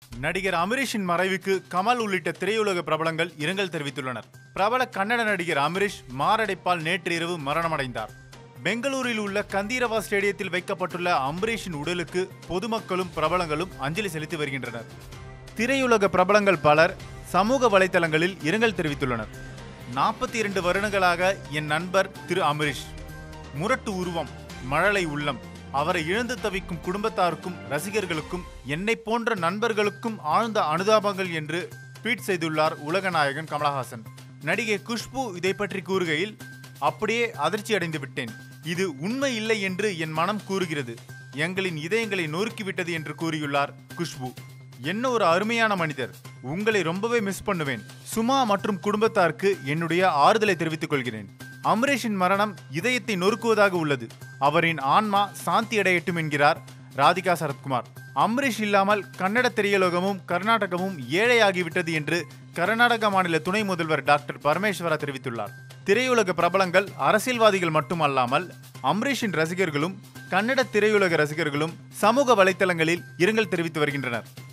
நடிகர் அமரீஷின் மறைவுக்கு கமல் உள்ளிட்ட திரையுலக பிரபலங்கள் இரங்கல் தெரிவித்துள்ளனர் பிரபல கன்னட நடிகர் அமரீஷ் மாரடைப்பால் நேற்று இரவு மரணமடைந்தார் பெங்களூரில் உள்ள கந்தீரவா ஸ்டேடியத்தில் வைக்கப்பட்டுள்ள அம்பரீஷின் உடலுக்கு பொதுமக்களும் பிரபலங்களும் அஞ்சலி செலுத்தி வருகின்றனர் திரையுலக பிரபலங்கள் பலர் சமூக வலைதளங்களில் இரங்கல் தெரிவித்துள்ளனர் நாற்பத்தி இரண்டு வருடங்களாக என் நண்பர் திரு அமரீஷ் முரட்டு உருவம் மழலை உள்ளம் அவரை இழந்து தவிக்கும் குடும்பத்தாருக்கும் ரசிகர்களுக்கும் என்னை போன்ற நண்பர்களுக்கும் ஆழ்ந்த அனுதாபங்கள் என்று ட்வீட் செய்துள்ளார் உலகநாயகன் கமலஹாசன் நடிகை குஷ்பு இதை பற்றி கூறுகையில் அப்படியே அதிர்ச்சி அடைந்து விட்டேன் இது உண்மை இல்லை என்று என் மனம் கூறுகிறது எங்களின் இதயங்களை நொறுக்கிவிட்டது என்று கூறியுள்ளார் குஷ்பு என்ன ஒரு அருமையான மனிதர் உங்களை ரொம்பவே மிஸ் பண்ணுவேன் சுமா மற்றும் குடும்பத்தாருக்கு என்னுடைய ஆறுதலை தெரிவித்துக் கொள்கிறேன் அமரேஷின் மரணம் இதயத்தை நொறுக்குவதாக உள்ளது அவரின் ஆன்மா சாந்தி அடையட்டும் என்கிறார் ராதிகா சரத்குமார் அம்பரீஷ் இல்லாமல் கன்னட திரையுலகமும் கர்நாடகமும் ஏழையாகிவிட்டது என்று கர்நாடக மாநில துணை முதல்வர் டாக்டர் பரமேஸ்வரா தெரிவித்துள்ளார் திரையுலக பிரபலங்கள் அரசியல்வாதிகள் மட்டுமல்லாமல் அம்பரீஷின் ரசிகர்களும் கன்னட திரையுலக ரசிகர்களும் சமூக வலைத்தளங்களில் இரங்கல் தெரிவித்து வருகின்றனர்